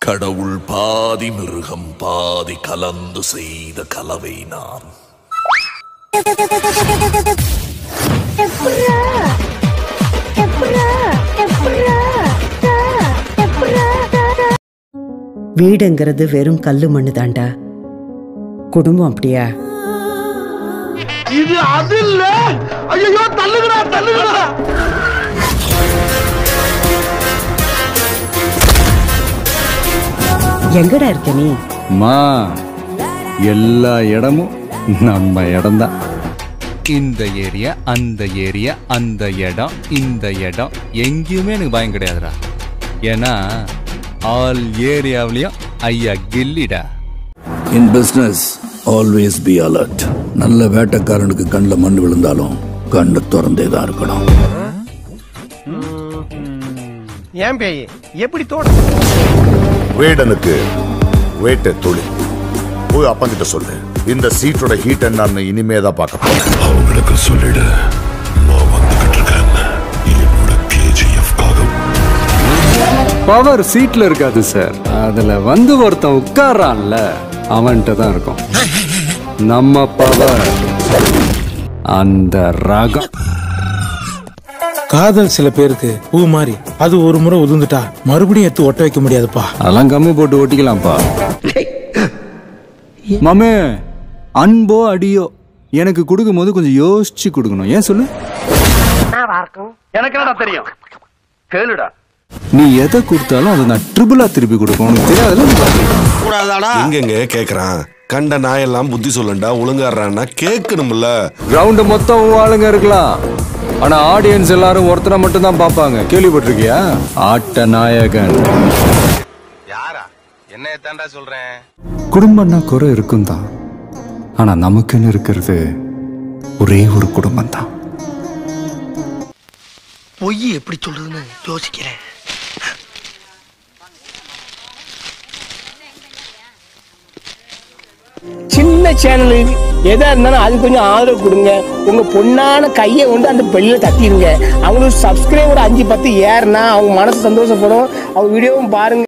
கடவுள் பாதி மிருகம் பாதி கலந்து செய்த கலவை நான் வீடுங்கிறது வெறும் கல்லு மண்ணு தாண்டா குடும்பம் அப்படியா இது அது இல்ல ஐயோ தள்ளுங்கடா தள்ளுங்கடா எங்கடா இருக்க நீ மா எல்லா இடமும் நம்ம இடம்தான் இந்த ஏரியா அந்த ஏரியா அந்த இடம் இந்த இடம் எங்கேயுமே எனக்கு பயம் கிடையாதுடா ஏன்னா ஆல் ஏரியாவிலையும் ஐயா கில்லிடா in business always be alert நல்ல வேட்டைக்காரனுக்கு கண்ணில் மண் விழுந்தாலும் கண்ணு திறந்தே தான் இருக்கணும் ஏன் பேய் எப்படி தோட வேடனுக்கு வேட்டை தொழில் போய் அப்பங்கிட்ட சொல்லு இந்த சீட்டோட ஹீட் என்னன்னு இனிமே தான் பார்க்க போறேன் அவங்களுக்கு சொல்லிடு நான் வந்துகிட்டு இருக்கேன் என்னோட கேஜிஎஃப் பவர் சீட்ல இருக்காது சார் அதுல வந்து ஒருத்தன் உட்கார்றான்ல அவன்கிட்ட தான் இருக்கும் நம்ம பவர் அந்த ரகம் காதல் சில பேருக்கு பூ மாதிரி அது ஒரு முறை உதிர்ந்துட்டா மறுபடியும் எடுத்து ஒட்ட வைக்க முடியாதுப்பா அதெல்லாம் கம்மி போட்டு ஒட்டிக்கலாம்ப்பா மாமே அன்போ அடியோ எனக்கு கொடுக்கும் போது கொஞ்சம் யோசிச்சு கொடுக்கணும் ஏன் சொல்லு எனக்கு என்னடா தெரியும் கேளுடா நீ எதை கொடுத்தாலும் அதை நான் ட்ரிபிளா திருப்பி கொடுக்கணும் உனக்கு தெரியாதுல்ல எங்கெங்க கேக்குறான் கண்ட நாயெல்லாம் புத்தி சொல்லண்டா ஒழுங்காடுறான்னா கேட்கணும்ல கிரவுண்ட் மொத்தம் உன் ஆளுங்க இருக்கலாம் ஆனா ஆடியன்ஸ் எல்லாரும் ஒருத்தரை மட்டும் தான் பார்ப்பாங்க கேள்விப்பட்டிருக்கியா ஆட்ட நாயகன் யாரா என்ன தாண்டா சொல்றேன் குடும்பம்னா குறை இருக்கும் தான் ஆனா நமக்குன்னு இருக்கிறது ஒரே ஒரு குடும்பம் தான் பொய் எப்படி சொல்றதுன்னு யோசிக்கிறேன் சின்ன சேனல் எதா இருந்தாலும் அது கொஞ்சம் ஆதரவு கொடுங்க உங்க பொண்ணான கையை கொண்டு அந்த பெல்லில தட்டிடுங்க அவங்களுக்கு சப்ஸ்கிரைபர் அஞ்சு பத்து ஏறுனா அவங்க மனசு சந்தோஷப்படும் அவங்க வீடியோவும் பாருங்க